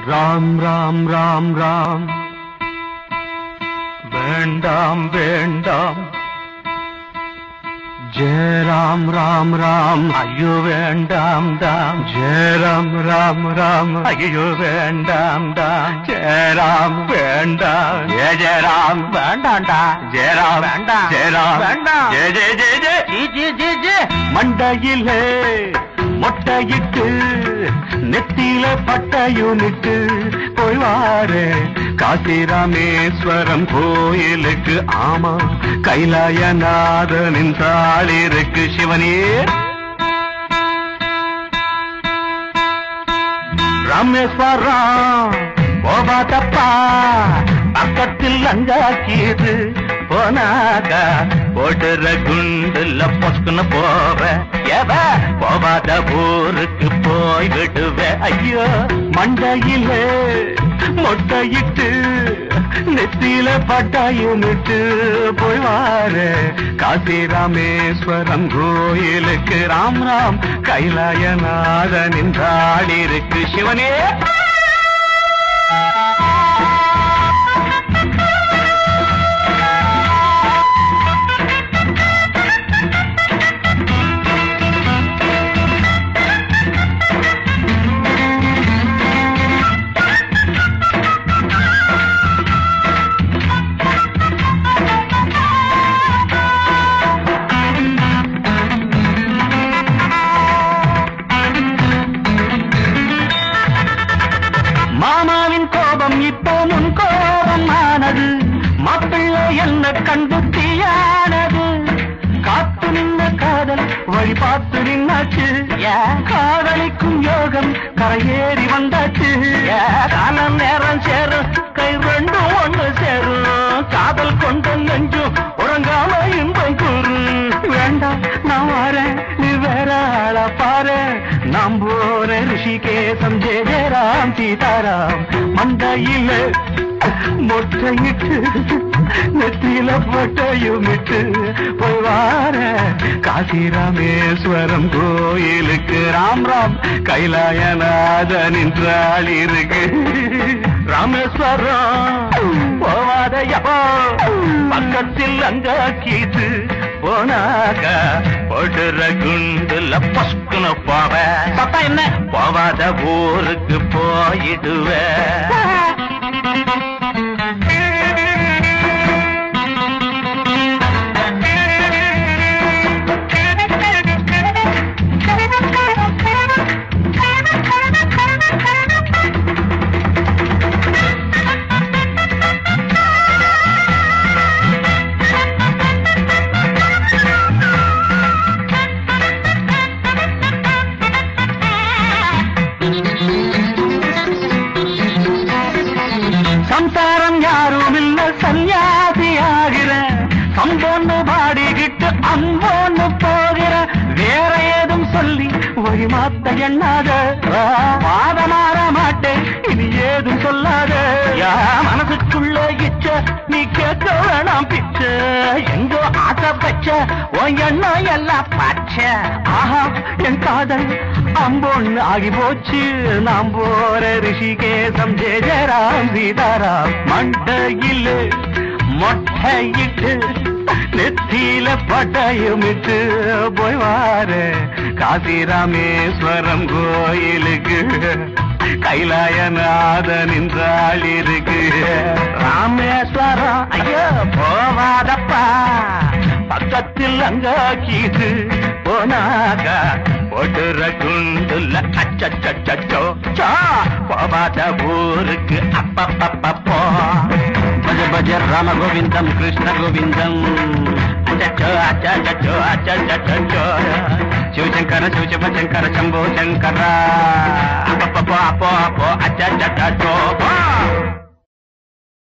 ராம் ராம் ராம் ராம் வேண்டாம் வேண்டாம் ஜெய ராம் ராம் ராம் ஐயோ வேண்டாம் தாம் ஜெய ராம் ராம் ராம் ஐயோ வேண்டாம் தாம் ஜெய ராம் வேண்டாம் ஜெய ஜெய ராம் வேண்டாம்டா ஜெய ராம் வேண்டாம் ஜெய ராம் வேண்டாம் ஜெய ஜெய ஜெய ஜெய ஜி ஜி ஜி ஜி மண்டையிலே மொட்டையிட்டு நெத்தியில பட்டையுனிட்டு போய் வாரு காசி ராமேஸ்வரம் கோயிலுக்கு ஆமா கைலாயநாதனின் தாளிருக்கு சிவனே ராமேஸ்வரம் போவாதப்பா பக்கத்தில் அங்காக்கியது போனாக போடுற குண்டுல பொஸ்குன்னு போவ எவ போவாத ஊருக்கு போய் விடுவ ஐயோ மண்டையிலே மொட்டையிட்டு நெத்தியில பட்டாயுமிட்டு போய் வாரு காசி ராமேஸ்வரம் கோயிலுக்கு ராம் ராம் கைலாயநாதனின் தாளிருக்கு சிவனே மாமாவின் கோபம் இப்போ முன் கோபம் ஆனது மாப்பிள்ளை என்ன கண்டு தீயானது காத்து நின்ன காதல் வழி பார்த்து நின்னாச்சு காதலிக்கும் யோகம் கரையேறி வந்தாச்சு காலம் நேரம் சேரும் கை ரெண்டும் ஒண்ணு சேரும் காதல் கொண்ட நெஞ்சும் உறங்காம இன்பம் கூறு வேண்டாம் நான் வரேன் நீ வேற ஆளா பாரு நாம் போற ரிஷிகேசம் ஜெய ஜெயராம் சீதாராம் மண்டையில மொட்டையிட்டு நெத்தியில பொட்டையுமிட்டு போய் வார காசி ராமேஸ்வரம் கோயிலுக்கு ராம் ராம் கைலாயநாதனின் இருக்கு ராமேஸ்வரம் போவாதையா பக்கத்தில் அங்க கீது போனாக போடுற குண்டுல பஸ்குன்னு போவ சத்தா என்ன போவாத ஊருக்கு போயிடுவ சம்சாரம் யாரும் இல்ல சன்னியாசி ஆகிற சம்போன்னு பாடிக்கிட்டு அம்போன்னு போகிற வேற ஏதும் சொல்லி வழி மாத்த எண்ணாத பாத மாற மாட்டேன் இனி ஏதும் சொல்லாத யா மனசுக்குள்ள இச்ச நீ கேட்க வேணாம் பிச்ச எங்கோ ஆசை பச்ச உன் எண்ணம் எல்லாம் பச்ச ஆஹா என் காதல் அம்பொன்னு ஆகி போச்சு நாம் போற ரிஷிகேசம் ஜெய ஜெயராம் சீதாராம் மண்டையில் மொட்டையிட்டு நெத்தியில பட்டயமிட்டு போய் வாரு காசி ராமேஸ்வரம் கோயிலுக்கு கைலாயநாதனின் இருக்கு ராமேஸ்வரம் ஐயோ போவாதப்பா பக்கத்தில் அங்க கீது போனாக போடுற குண்டுல அச்சச்சோ போவாத ஊருக்கு அப்பப்பப்போ பஜ பஜ ராம கோவிந்தம் கிருஷ்ண கோவிந்தம் அச்சச்சோ அச்சச்சோ அச்சச்சோ சிவசங்கர சிவசிவ சங்கர சம்போ சங்கர அப்பப்போ அப்போ அப்போ அச்சச்சோ